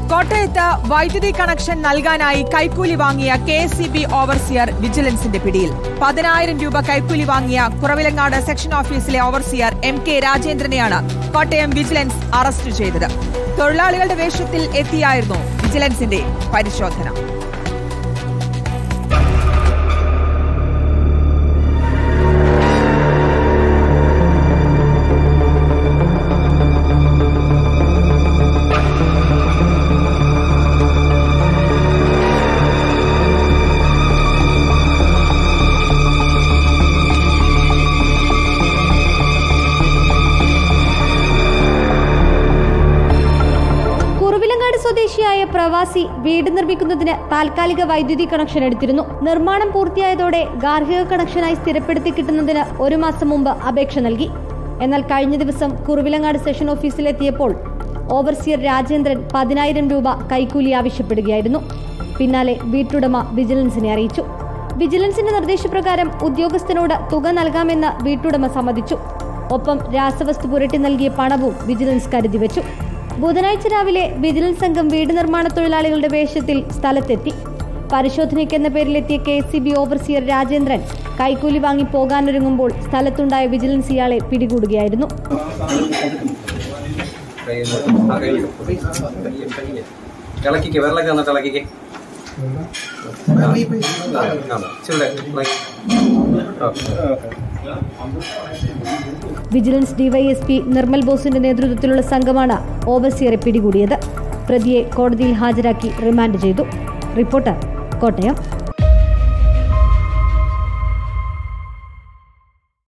കോട്ടയത്ത് വൈദ്യുതി കണക്ഷൻ നൽകാനായി കൈക്കൂലി വാങ്ങിയ K S C B overseer വിജിലൻസിന്റെ പിടിയിൽ പതിനായിരം രൂപ കൈക്കൂലി വാങ്ങിയ കുറവിലങ്ങാട് സെക്ഷൻ ഓഫീസിലെ ഓവർസിയർ എം കെ രാജേന്ദ്രനെയാണ് കോട്ടയം വിജിലൻസ് അറസ്റ്റ് ചെയ്തത് തൊഴിലാളികളുടെ വേഷത്തിൽ എത്തിയായിരുന്നു വിജിലൻസിന്റെ പരിശോധന കുറവിലങ്ങാട് സ്വദേശിയായ പ്രവാസി വീട് നിർമ്മിക്കുന്നതിന് താൽക്കാലിക വൈദ്യുതി കണക്ഷൻ എടുത്തിരുന്നു നിർമ്മാണം പൂർത്തിയായതോടെ ഗാർഹിക കണക്ഷനായി സ്ഥിരപ്പെടുത്തി കിട്ടുന്നതിന് ഒരു മാസം മുമ്പ് അപേക്ഷ നൽകി എന്നാൽ കഴിഞ്ഞ ദിവസം കുറുവിലങ്ങാട് സെഷൻ ഓഫീസിലെത്തിയപ്പോൾ ഓവർസിയർ രാജേന്ദ്രൻ പതിനായിരം രൂപ കൈക്കൂലി ആവശ്യപ്പെടുകയായിരുന്നു പിന്നാലെ വീട്ടുടമ വിജിലൻസിനെ അറിയിച്ചു വിജിലൻസിന്റെ നിർദ്ദേശപ്രകാരം ഉദ്യോഗസ്ഥനോട് തുക നൽകാമെന്ന് വീട്ടുടമ സമ്മതിച്ചു ഒപ്പം രാസവസ്തു പുരട്ടി നൽകിയ പണവും വിജിലൻസ് കരുതി വെച്ചു ബുധനാഴ്ച രാവിലെ വിജിലൻസ് സംഘം വീട് നിർമ്മാണ തൊഴിലാളികളുടെ വേഷത്തിൽ സ്ഥലത്തെത്തി പരിശോധനയ്ക്കെന്ന പേരിലെത്തിയ K C B overseer Rajendran കൈക്കൂലി വാങ്ങി പോകാനൊരുങ്ങുമ്പോൾ സ്ഥലത്തുണ്ടായ വിജിലൻസ് ഇയാളെ പിടികൂടുകയായിരുന്നു ഇളക്കിക്ക് വിരലൊക്കെ വന്നിട്ട് ഇളക്കിക്ക് വിജിലൻസ് ഡിവൈഎസ്പി നിർമ്മൽ ബോസിന്റെ നേതൃത്വത്തിലുള്ള സംഘമാണ് ഓവർസിയറെ പിടികൂടിയത് പ്രതിയെ കോടതിയിൽ ഹാജരാക്കി റിമാൻഡ് ചെയ്തു റിപ്പോർട്ടർ കോട്ടയം